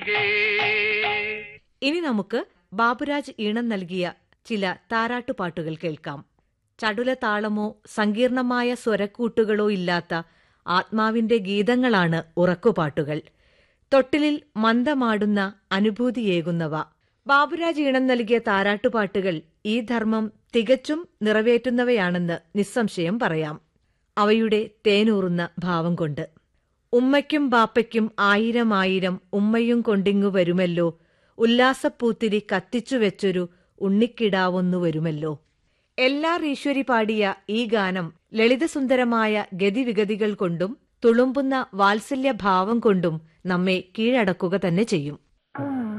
ഇനി നമുക്ക് ബാബുരാജ് ഈണം നൽകിയ ചില താരാട്ടുപാട്ടുകൾ കേൾക്കാം ചടുല താളമോ സങ്കീർണമായ സ്വരക്കൂട്ടുകളോ ഇല്ലാത്ത ആത്മാവിന്റെ ഗീതങ്ങളാണ് ഉറക്കുപാട്ടുകൾ തൊട്ടിലിൽ മന്ദമാടുന്ന അനുഭൂതിയേകുന്നവ ബാബുരാജ് ഈണം നൽകിയ താരാട്ടുപാട്ടുകൾ ഈ ധർമ്മം തികച്ചും നിറവേറ്റുന്നവയാണെന്ന് നിസ്സംശയം പറയാം അവയുടെ തേനൂറുന്ന ഭാവം കൊണ്ട് ഉമ്മയ്ക്കും ബാപ്പയ്ക്കും ആയിരം ആയിരം ഉമ്മയും കൊണ്ടിങ്ങു വരുമല്ലോ ഉല്ലാസപ്പൂത്തിരി കത്തിച്ചു വെച്ചൊരു ഉണ്ണിക്കിടാവൊന്നു വരുമല്ലോ എല്ലാർ ഈശ്വരി പാടിയ ഈ ഗാനം ലളിതസുന്ദരമായ ഗതിവിഗതികൾ കൊണ്ടും തുളുമ്പുന്ന വാത്സല്യഭാവം കൊണ്ടും നമ്മെ കീഴടക്കുക തന്നെ ചെയ്യും